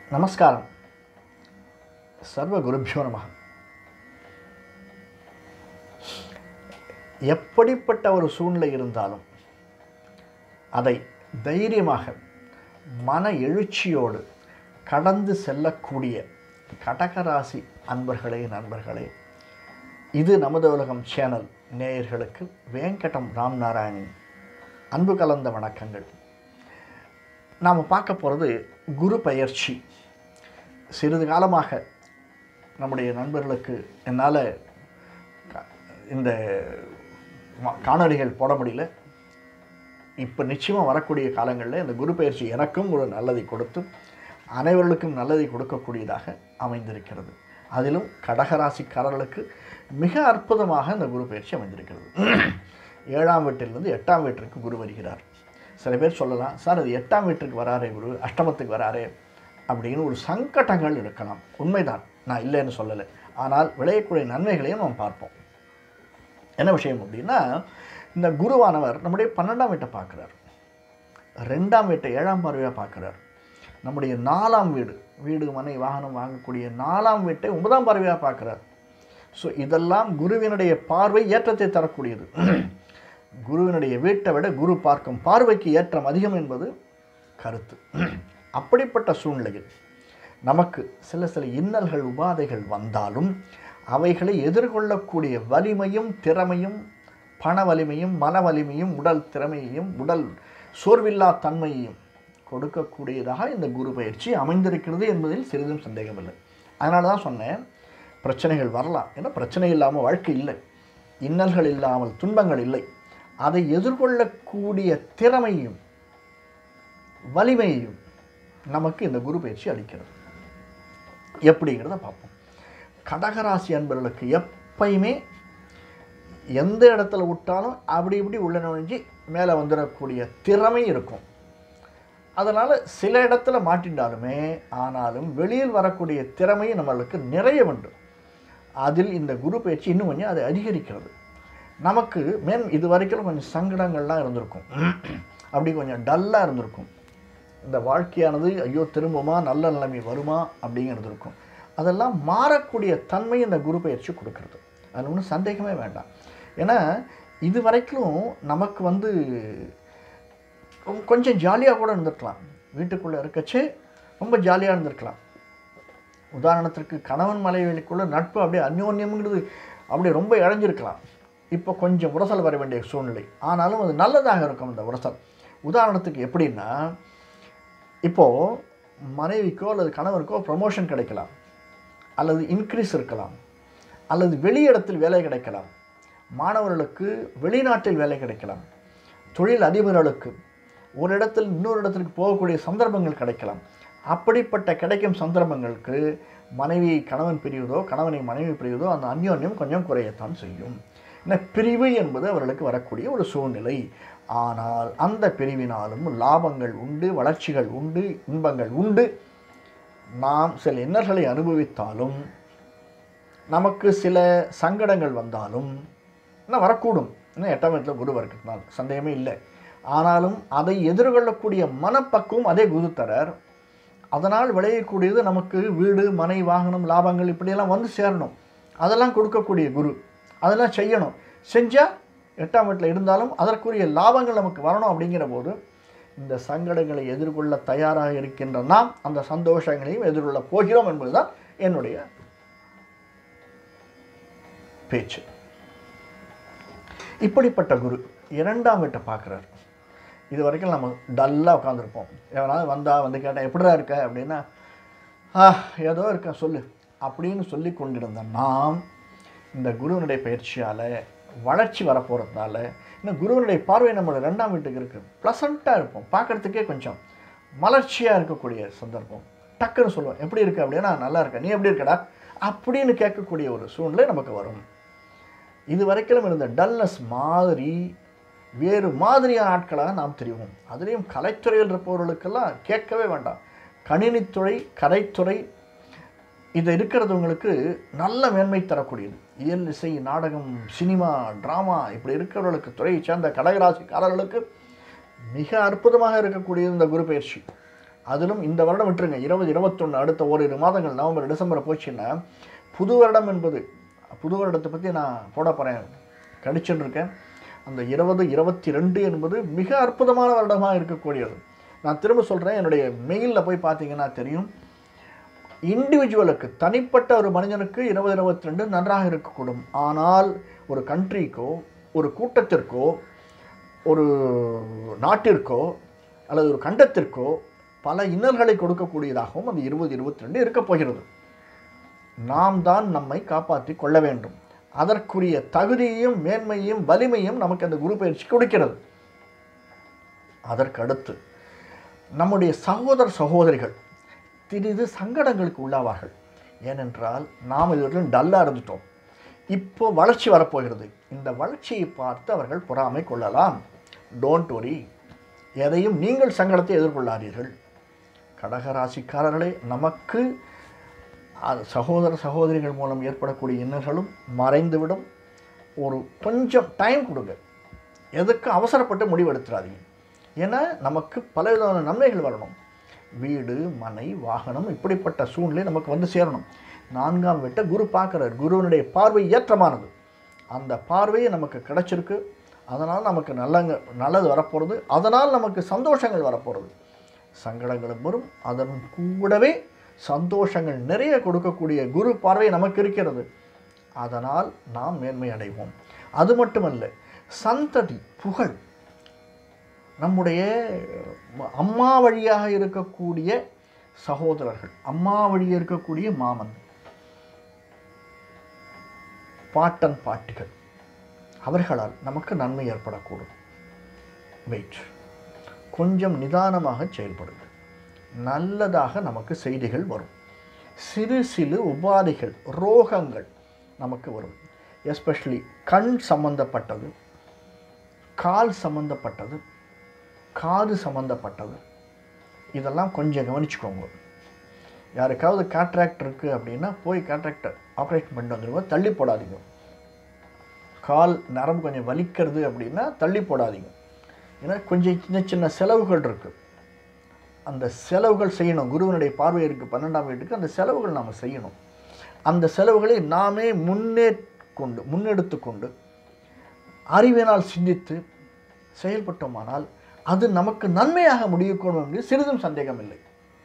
நமஸ்காரம் சர்வ குருபியோ நம எப்படிப்பட்ட ஒரு சூழ்நிலை இருந்தாலும் அதை தைரியமாக மன எழுச்சியோடு கடந்து செல்லக்கூடிய கடகராசி அன்பர்களே நண்பர்களே இது நமது உலகம் சேனல் நேயர்களுக்கு வேங்கடம் ராம் நாராயணன் அன்பு கலந்த வணக்கங்கள் நாம் பார்க்க போகிறது குரு பயிற்சி சிறிது காலமாக நம்முடைய நண்பர்களுக்கு என்னால் க- இந்த ம- காணொளிகள் போட முடியல இப்போ நிச்சயமாக வரக்கூடிய காலங்களில் இந்த குரு பயிற்சி எனக்கும் ஒரு நல்லதை கொடுத்து அனைவர்களுக்கும் நல்லதை கொடுக்கக்கூடியதாக அமைந்திருக்கிறது அதிலும் கடகராசிக்காரர்களுக்கு மிக அற்புதமாக இந்த குரு பயிற்சி அமைந்திருக்கிறது ஏழாம் வீட்டிலிருந்து எட்டாம் வீட்டிற்கு குரு வருகிறார் சில பேர் சொல்லலாம் சார் அது எட்டாம் வீட்டுக்கு வராரே குரு அஷ்டமத்துக்கு வராரே அப்படின்னு ஒரு சங்கடங்கள் இருக்கலாம் உண்மைதான் நான் இல்லைன்னு சொல்லலை ஆனால் விளையக்கூடிய நன்மைகளையும் நாம் பார்ப்போம் என்ன விஷயம் அப்படின்னா இந்த குருவானவர் நம்முடைய பன்னெண்டாம் வீட்டை பார்க்குறார் ரெண்டாம் வீட்டை ஏழாம் பார்வையாக பார்க்குறார் நம்முடைய நாலாம் வீடு வீடு மனை வாகனம் வாங்கக்கூடிய நாலாம் வீட்டை ஒன்பதாம் பார்வையாக பார்க்குறார் ஸோ இதெல்லாம் குருவினுடைய பார்வை ஏற்றத்தை தரக்கூடியது குருவினுடைய வீட்டை விட குரு பார்க்கும் பார்வைக்கு ஏற்றம் அதிகம் என்பது கருத்து அப்படிப்பட்ட சூழ்நிலையில் நமக்கு சில சில இன்னல்கள் உபாதைகள் வந்தாலும் அவைகளை எதிர்கொள்ளக்கூடிய வலிமையும் திறமையும் பண வலிமையும் மன வலிமையும் உடல் திறமையையும் உடல் சோர்வில்லா தன்மையையும் கொடுக்கக்கூடியதாக இந்த குரு பயிற்சி அமைந்திருக்கிறது என்பதில் சிறிதும் சந்தேகமில்லை அதனால தான் சொன்னேன் பிரச்சனைகள் வரலாம் ஏன்னா பிரச்சனை இல்லாமல் வாழ்க்கை இல்லை இன்னல்கள் இல்லாமல் துன்பங்கள் இல்லை அதை எதிர்கொள்ளக்கூடிய திறமையும் வலிமையையும் நமக்கு இந்த குரு பயிற்சி அளிக்கிறது எப்படிங்கிறத பார்ப்போம் கடகராசி அன்பர்களுக்கு எப்பயுமே எந்த இடத்துல விட்டாலும் அப்படி இப்படி உள்ள நுழைஞ்சு மேலே வந்துடக்கூடிய திறமை இருக்கும் அதனால் சில இடத்துல மாட்டின்றாலுமே ஆனாலும் வெளியில் வரக்கூடிய திறமை நம்மளுக்கு நிறைய உண்டு அதில் இந்த குரு பயிற்சி இன்னும் கொஞ்சம் அதை அதிகரிக்கிறது நமக்கு மேன் இது வரைக்கும் கொஞ்சம் சங்கடங்கள்லாம் இருந்திருக்கும் அப்படி கொஞ்சம் டல்லாக இருந்திருக்கும் இந்த வாழ்க்கையானது ஐயோ திரும்புமா நல்ல நிலைமை வருமா அப்படிங்கிறது இருக்கும் அதெல்லாம் மாறக்கூடிய தன்மை இந்த குரு பயிற்சி கொடுக்கறது அதில் ஒன்றும் சந்தேகமே வேண்டாம் ஏன்னா இது வரைக்கும் நமக்கு வந்து ரொம்ப- கொஞ்சம் ஜாலியாக கூட இருந்திருக்கலாம் வீட்டுக்குள்ளே இருக்கச்சே ரொம்ப ஜாலியாக இருந்திருக்கலாம் உதாரணத்திற்கு கணவன் மனைவிக்குள்ள நட்பு அப்படியே அந்யோன்யம்ங்கிறது அப்படியே ரொம்ப இழைஞ்சிருக்கலாம் இப்போ கொஞ்சம் உரசல் வர வேண்டிய சூழ்நிலை ஆனாலும் அது நல்லதாக இருக்கும் இந்த உரசல் உதாரணத்துக்கு எப்படின்னா இப்போது மனைவிக்கோ அல்லது கணவருக்கோ ப்ரமோஷன் கிடைக்கலாம் அல்லது இன்க்ரீஸ் இருக்கலாம் அல்லது வெளியிடத்தில் வேலை கிடைக்கலாம் மாணவர்களுக்கு வெளிநாட்டில் வேலை கிடைக்கலாம் தொழில் அதிபர்களுக்கு ஒரு இடத்தில் இன்னொரு இடத்திற்கு போகக்கூடிய சந்தர்ப்பங்கள் கிடைக்கலாம் அப்படிப்பட்ட கிடைக்கும் சந்தர்ப்பங்களுக்கு மனைவி கணவன் பிரிவதோ கணவனை மனைவி பிரிவதோ அந்த அந்யோன்யம் கொஞ்சம் குறையத்தான் செய்யும் ஏன்னா பிரிவு என்பது அவர்களுக்கு வரக்கூடிய ஒரு சூழ்நிலை ஆனால் அந்த பிரிவினாலும் லாபங்கள் உண்டு வளர்ச்சிகள் உண்டு இன்பங்கள் உண்டு நாம் சில இன்னல்களை அனுபவித்தாலும் நமக்கு சில சங்கடங்கள் வந்தாலும் இன்னும் வரக்கூடும் இன்னும் எட்டாம் இடத்துல குரு இருக்கிறதுனால சந்தேகமே இல்லை ஆனாலும் அதை எதிர்கொள்ளக்கூடிய மனப்பக்குவம் அதே குரு தரார் அதனால் விளையக்கூடியது நமக்கு வீடு மனை வாகனம் லாபங்கள் இப்படியெல்லாம் வந்து சேரணும் அதெல்லாம் கொடுக்கக்கூடிய குரு அதெல்லாம் செய்யணும் செஞ்சால் எட்டாம் வீட்டில் இருந்தாலும் அதற்குரிய லாபங்கள் நமக்கு வரணும் அப்படிங்கிற போது இந்த சங்கடங்களை எதிர்கொள்ள தயாராக இருக்கின்ற நாம் அந்த சந்தோஷங்களையும் எதிர்கொள்ள போகிறோம் என்பதுதான் என்னுடைய பேச்சு இப்படிப்பட்ட குரு இரண்டாம் வீட்டை பார்க்குறார் இது வரைக்கும் நம்ம டல்லாக உட்காந்துருப்போம் எவனாவது வந்தா வந்து கேட்டால் எப்படிடா இருக்க அப்படின்னா ஆ ஏதோ இருக்கேன் சொல்லு அப்படின்னு சொல்லி கொண்டிருந்த நாம் இந்த குருவினுடைய பயிற்சியால் வளர்ச்சி வரப்போகிறதுனால இந்த குருவினுடைய பார்வை நம்மளோட ரெண்டாம் வீட்டுக்கு இருக்குது ப்ளசண்ட்டாக இருப்போம் பார்க்குறதுக்கே கொஞ்சம் மலர்ச்சியாக இருக்கக்கூடிய சந்தர்ப்பம் டக்குன்னு சொல்லுவோம் எப்படி இருக்கு அப்படின்னா நல்லா இருக்கேன் நீ எப்படி இருக்கடா அப்படின்னு கேட்கக்கூடிய ஒரு சூழ்நிலை நமக்கு வரும் இது வரைக்கும் இருந்த டல்னஸ் மாதிரி வேறு மாதிரியான ஆட்களாக நாம் தெரிவோம் அதுலேயும் கலைத்துறையில் இருப்பவர்களுக்கெல்லாம் கேட்கவே வேண்டாம் கணினித்துறை கலைத்துறை இது இருக்கிறவங்களுக்கு நல்ல மேன்மை தரக்கூடியது இயல் இசை நாடகம் சினிமா ட்ராமா இப்படி இருக்கிறவர்களுக்கு துறையை சேர்ந்த கடகராசிக்காரர்களுக்கு மிக அற்புதமாக இருக்கக்கூடியது இந்த குரு பயிற்சி அதிலும் இந்த வருடம் விட்டுருங்க இருபது இருபத்தொன்று அடுத்த ஓரிரு மாதங்கள் நவம்பர் டிசம்பர் போச்சுன்னா புது வருடம் என்பது புது வருடத்தை பற்றி நான் போட போகிறேன் கணிச்சுட்டு இருக்கேன் அந்த இருபது இருபத்தி ரெண்டு என்பது மிக அற்புதமான வருடமாக இருக்கக்கூடியது நான் திரும்ப சொல்கிறேன் என்னுடைய மெயிலில் போய் பார்த்தீங்கன்னா தெரியும் இண்டிவிஜுவலுக்கு தனிப்பட்ட ஒரு மனிதனுக்கு இருபது இருபத்தி ரெண்டு நன்றாக இருக்கக்கூடும் ஆனால் ஒரு கண்ட்ரிக்கோ ஒரு கூட்டத்திற்கோ ஒரு நாட்டிற்கோ அல்லது ஒரு கண்டத்திற்கோ பல இன்னல்களை கொடுக்கக்கூடியதாகவும் அந்த இருபது இருபத்தி ரெண்டு இருக்கப் போகிறது நாம் தான் நம்மை காப்பாற்றி கொள்ள வேண்டும் அதற்குரிய தகுதியையும் மேன்மையும் வலிமையும் நமக்கு அந்த குரு பயிற்சி கொடுக்கிறது அதற்கு அடுத்து நம்முடைய சகோதர சகோதரிகள் திடீது சங்கடங்களுக்கு உள்ளாவார்கள் ஏனென்றால் நாம் இதுவரையிலும் டல்லாக இருந்துட்டோம் இப்போ வளர்ச்சி வரப்போகிறது இந்த வளர்ச்சியை பார்த்து அவர்கள் பொறாமை கொள்ளலாம் டோன்ட் ஒரி எதையும் நீங்கள் சங்கடத்தை எதிர்கொள்ளாதீர்கள் கடகராசிக்காரர்களே நமக்கு அது சகோதர சகோதரிகள் மூலம் ஏற்படக்கூடிய இன்னல்களும் மறைந்துவிடும் ஒரு கொஞ்சம் டைம் கொடுங்க எதுக்கு அவசரப்பட்டு முடிவெடுத்துறாதீங்க ஏன்னா நமக்கு பலவிதமான நன்மைகள் வரணும் வீடு மனை வாகனம் இப்படிப்பட்ட சூழ்நிலை நமக்கு வந்து சேரணும் நான்காம் வீட்டை குரு பார்க்குறார் குருவினுடைய பார்வை ஏற்றமானது அந்த பார்வையை நமக்கு கிடைச்சிருக்கு அதனால் நமக்கு நல்லங்க நல்லது வரப்போகிறது அதனால் நமக்கு சந்தோஷங்கள் வரப்போகிறது சங்கடங்களும் வரும் அதன் கூடவே சந்தோஷங்கள் நிறைய கொடுக்கக்கூடிய குரு பார்வை நமக்கு இருக்கிறது அதனால் நாம் மேன்மை அடைவோம் அது மட்டுமல்ல சந்ததி புகழ் நம்முடைய அம்மா வழியாக இருக்கக்கூடிய சகோதரர்கள் அம்மா வழியாக இருக்கக்கூடிய மாமன் பாட்டன் பாட்டிகள் அவர்களால் நமக்கு நன்மை ஏற்படக்கூடும் வெயிட் கொஞ்சம் நிதானமாக செயல்படுங்க நல்லதாக நமக்கு செய்திகள் வரும் சிறு சிறு உபாதைகள் ரோகங்கள் நமக்கு வரும் எஸ்பெஷலி கண் சம்பந்தப்பட்டது கால் சம்பந்தப்பட்டது காது சம்மந்தப்பட்டது இதெல்லாம் கொஞ்சம் கவனிச்சுக்கோங்க யாருக்காவது காட்ராக்ட் இருக்குது அப்படின்னா போய் காட்ராக்டை ஆப்ரேஷன் பண்ணிட்டு வந்துடுங்க தள்ளி போடாதீங்க கால் நரம்பு கொஞ்சம் வலிக்கிறது அப்படின்னா தள்ளி போடாதீங்க ஏன்னா கொஞ்சம் சின்ன சின்ன செலவுகள் இருக்குது அந்த செலவுகள் செய்யணும் குருவனுடைய பார்வை இருக்குது பன்னெண்டாம் வீட்டுக்கு அந்த செலவுகள் நாம் செய்யணும் அந்த செலவுகளை நாமே முன்னே கொண்டு முன்னெடுத்து கொண்டு அறிவினால் சிந்தித்து செயல்பட்டோமானால் அது நமக்கு நன்மையாக முடியக்கூடும் என்று சிறிதும் சந்தேகம் இல்லை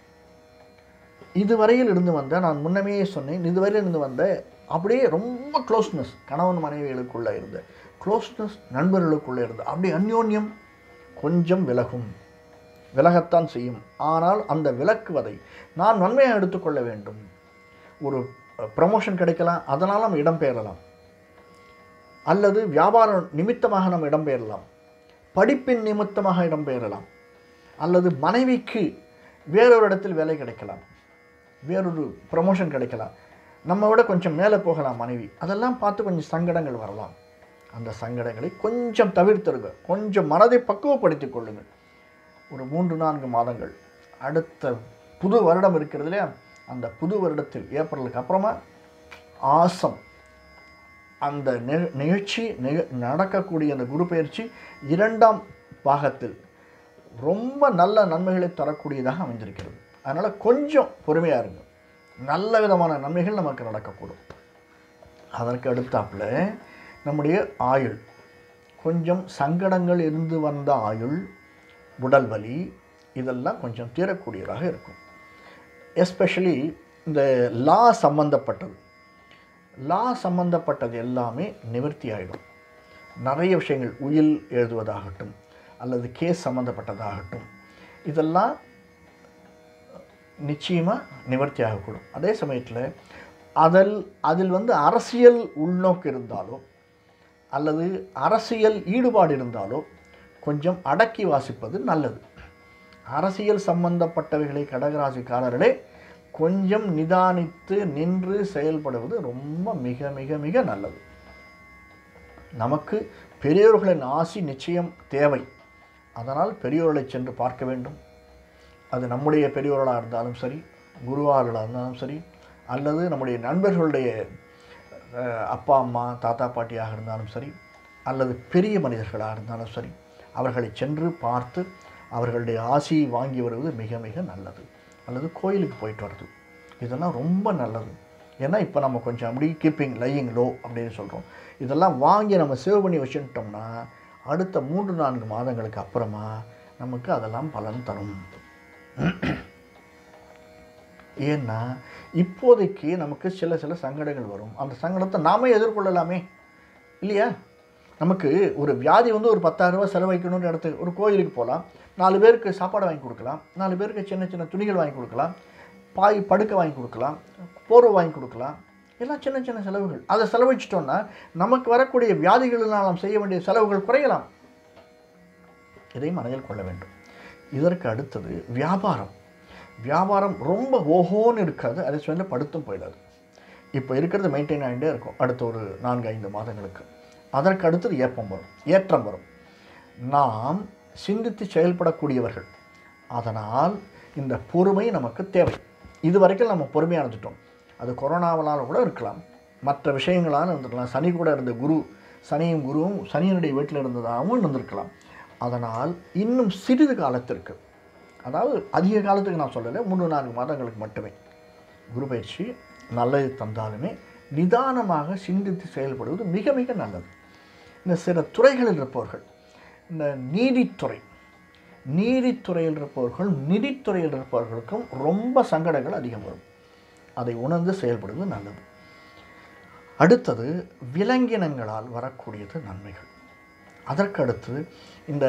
இதுவரையில் இருந்து வந்த நான் முன்னமே சொன்னேன் இதுவரையில் இருந்து வந்த அப்படியே ரொம்ப க்ளோஸ்னஸ் கணவன் மனைவிகளுக்குள்ளே இருந்த க்ளோஸ்னஸ் நண்பர்களுக்குள்ளே இருந்த அப்படி அந்யோன்யம் கொஞ்சம் விலகும் விலகத்தான் செய்யும் ஆனால் அந்த விலக்குவதை நான் நன்மையாக எடுத்துக்கொள்ள வேண்டும் ஒரு ப்ரமோஷன் கிடைக்கலாம் அதனால் நம்ம இடம்பெயரலாம் அல்லது வியாபார நிமித்தமாக நம்ம இடம்பெயரலாம் படிப்பின் நிமித்தமாக இடம்பெயரலாம் அல்லது மனைவிக்கு வேறொரு இடத்தில் வேலை கிடைக்கலாம் வேறொரு ப்ரமோஷன் கிடைக்கலாம் நம்ம விட கொஞ்சம் மேலே போகலாம் மனைவி அதெல்லாம் பார்த்து கொஞ்சம் சங்கடங்கள் வரலாம் அந்த சங்கடங்களை கொஞ்சம் தவிர்த்துருங்க கொஞ்சம் மனதை பக்குவப்படுத்திக் கொள்ளுங்கள் ஒரு மூன்று நான்கு மாதங்கள் அடுத்த புது வருடம் இருக்கிறது இல்லையா அந்த புது வருடத்தில் ஏப்ரலுக்கு அப்புறமா ஆசம் அந்த நிக- நிகழ்ச்சி நிக நடக்கக்கூடிய அந்த குரு பயிற்சி இரண்டாம் பாகத்தில் ரொம்ப நல்ல நன்மைகளை தரக்கூடியதாக அமைந்திருக்கிறது அதனால் கொஞ்சம் பொறுமையாக இருங்க நல்ல விதமான நன்மைகள் நமக்கு நடக்கக்கூடும் அதற்கு அடுத்தாப்புல நம்முடைய ஆயுள் கொஞ்சம் சங்கடங்கள் இருந்து வந்த ஆயுள் உடல் வலி இதெல்லாம் கொஞ்சம் தீரக்கூடியதாக இருக்கும் எஸ்பெஷலி இந்த லா சம்பந்தப்பட்டது லா சம்பந்தப்பட்டது எல்லாமே நிவர்த்தி ஆகிடும் நிறைய விஷயங்கள் உயில் எழுதுவதாகட்டும் அல்லது கேஸ் சம்மந்தப்பட்டதாகட்டும் இதெல்லாம் நிச்சயமாக நிவர்த்தி ஆகக்கூடும் அதே சமயத்தில் அதில் அதில் வந்து அரசியல் உள்நோக்கு இருந்தாலோ அல்லது அரசியல் ஈடுபாடு இருந்தாலோ கொஞ்சம் அடக்கி வாசிப்பது நல்லது அரசியல் சம்பந்தப்பட்டவைகளை கடகராசிக்காரர்களே கொஞ்சம் நிதானித்து நின்று செயல்படுவது ரொம்ப மிக மிக மிக நல்லது நமக்கு பெரியோர்களின் ஆசி நிச்சயம் தேவை அதனால் பெரியோர்களை சென்று பார்க்க வேண்டும் அது நம்முடைய பெரியோர்களாக இருந்தாலும் சரி குருவார்களாக இருந்தாலும் சரி அல்லது நம்முடைய நண்பர்களுடைய அஹ், அப்பா அம்மா தாத்தா பாட்டியாக இருந்தாலும் சரி அல்லது பெரிய மனிதர்களாக இருந்தாலும் சரி அவர்களை சென்று பார்த்து அவர்களுடைய ஆசியை வாங்கி வருவது மிக மிக நல்லது அல்லது கோயிலுக்கு போயிட்டு வர்றது இதெல்லாம் ரொம்ப நல்லது ஏன்னா இப்போ நம்ம கொஞ்சம் அப்படி கீப்பிங் லையிங் லோ அப்படின்னு சொல்கிறோம் இதெல்லாம் வாங்கி நம்ம சேவ் பண்ணி வச்சுட்டோம்னா அடுத்த மூன்று நான்கு மாதங்களுக்கு அப்புறமா நமக்கு அதெல்லாம் பலன் தரும் ஏன்னா இப்போதைக்கு நமக்கு சில சில சங்கடங்கள் வரும் அந்த சங்கடத்தை நாமே எதிர்கொள்ளலாமே இல்லையா நமக்கு ஒரு வியாதி வந்து ஒரு பத்தாயிரம் ரூபாய் செலவழிக்கணும்னு இடத்துக்கு ஒரு கோயிலுக்கு போகலாம் நாலு பேருக்கு சாப்பாடு வாங்கி கொடுக்கலாம் நாலு பேருக்கு சின்ன சின்ன துணிகள் வாங்கி கொடுக்கலாம் பாய் படுக்கை வாங்கி கொடுக்கலாம் போர்வை வாங்கி கொடுக்கலாம் எல்லாம் சின்ன சின்ன செலவுகள் அதை செலவழிச்சிட்டோம்னா நமக்கு வரக்கூடிய வியாதிகளினால் நாம் செய்ய வேண்டிய செலவுகள் குறையலாம் இதை மனதில் கொள்ள வேண்டும் இதற்கு அடுத்தது வியாபாரம் வியாபாரம் ரொம்ப ஓஹோன்னு இருக்காது அதே சமயத்தில் படுத்தும் போயிடாது இப்போ இருக்கிறது மெயின்டைன் ஆகிட்டே இருக்கும் அடுத்த ஒரு நான்கு ஐந்து மாதங்களுக்கு அதற்கு அடுத்தது ஏப்பம் வரும் ஏற்றம் வரும் நாம் சிந்தித்து செயல்படக்கூடியவர்கள் அதனால் இந்த பொறுமை நமக்கு தேவை இது வரைக்கும் நம்ம பொறுமையாக இருந்துட்டோம் அது கொரோனாவனால் கூட இருக்கலாம் மற்ற விஷயங்களால் இருந்திருக்கலாம் சனி கூட இருந்த குரு சனியும் குருவும் சனியனுடைய வீட்டில் இருந்ததாகவும் இருந்திருக்கலாம் அதனால் இன்னும் சிறிது காலத்திற்கு அதாவது அதிக காலத்துக்கு நான் சொல்லலை மூணு நான்கு மாதங்களுக்கு மட்டுமே குரு பயிற்சி நல்லது தந்தாலுமே நிதானமாக சிந்தித்து செயல்படுவது மிக மிக நல்லது இந்த சில துறைகளில் இருப்பவர்கள் இந்த நீதித்துறை நீதித்துறையில் இருப்பவர்கள் நிதித்துறையில் இருப்பவர்களுக்கும் ரொம்ப சங்கடங்கள் அதிகம் வரும் அதை உணர்ந்து செயல்படுவது நல்லது அடுத்தது விலங்கினங்களால் வரக்கூடியது நன்மைகள் அதற்கடுத்து இந்த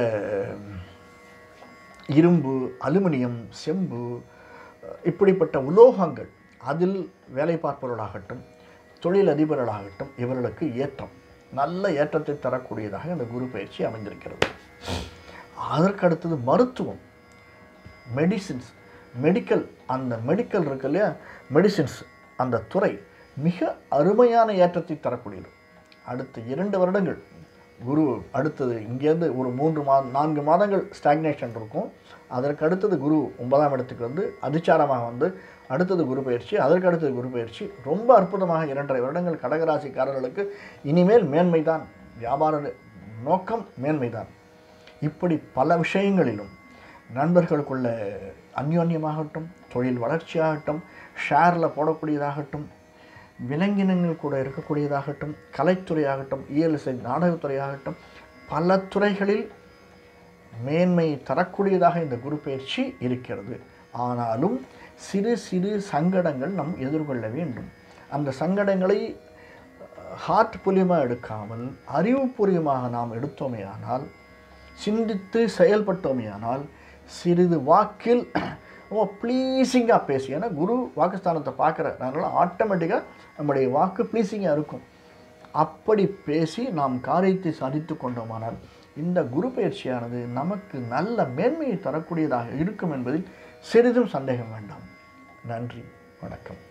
இரும்பு அலுமினியம் செம்பு இப்படிப்பட்ட உலோகங்கள் அதில் வேலை பார்ப்பவர்களாகட்டும் தொழில் அதிபர்களாகட்டும் இவர்களுக்கு ஏற்றம் நல்ல ஏற்றத்தை தரக்கூடியதாக இந்த குரு பயிற்சி அமைந்திருக்கிறது அதற்கடுத்தது மருத்துவம் மெடிசின்ஸ் மெடிக்கல் அந்த மெடிக்கல் இருக்கு இல்லையா மெடிசின்ஸ் அந்த துறை மிக அருமையான ஏற்றத்தை தரக்கூடியது அடுத்த இரண்டு வருடங்கள் குரு அடுத்தது இங்கேருந்து ஒரு மூன்று மா நான்கு மாதங்கள் ஸ்டாக்னேஷன் இருக்கும் அதற்கு அடுத்தது குரு ஒன்பதாம் இடத்துக்கு வந்து அதிச்சாரமாக வந்து அடுத்தது குரு பயிற்சி அதற்கு அடுத்தது குரு பயிற்சி ரொம்ப அற்புதமாக இரண்டரை வருடங்கள் கடகராசிக்காரர்களுக்கு இனிமேல் மேன்மைதான் வியாபார நோக்கம் மேன்மைதான் இப்படி பல விஷயங்களிலும் நண்பர்களுக்குள்ள அந்யோன்யமாகட்டும் தொழில் வளர்ச்சியாகட்டும் ஷேரில் போடக்கூடியதாகட்டும் விலங்கினங்கள் கூட இருக்கக்கூடியதாகட்டும் கலைத்துறையாகட்டும் இயலிசை நாடகத்துறையாகட்டும் பல துறைகளில் மேன்மை தரக்கூடியதாக இந்த குரு பயிற்சி இருக்கிறது ஆனாலும் சிறு சிறு சங்கடங்கள் நாம் எதிர்கொள்ள வேண்டும் அந்த சங்கடங்களை ஹார்ட் புலியமாக எடுக்காமல் அறிவுபூர்வமாக நாம் எடுத்தோமேயானால் சிந்தித்து செயல்பட்டோமேயானால் சிறிது வாக்கில் ரொம்ப ப்ளீஸிங்காக பேசி ஏன்னா குரு வாக்குஸ்தானத்தை பார்க்குற அதனால் ஆட்டோமேட்டிக்காக நம்முடைய வாக்கு ப்ளீஸிங்காக இருக்கும் அப்படி பேசி நாம் காரியத்தை சாதித்து கொண்டோமானால் இந்த குரு பயிற்சியானது நமக்கு நல்ல மேன்மையை தரக்கூடியதாக இருக்கும் என்பதில் சிறிதும் சந்தேகம் வேண்டாம் நன்றி வணக்கம்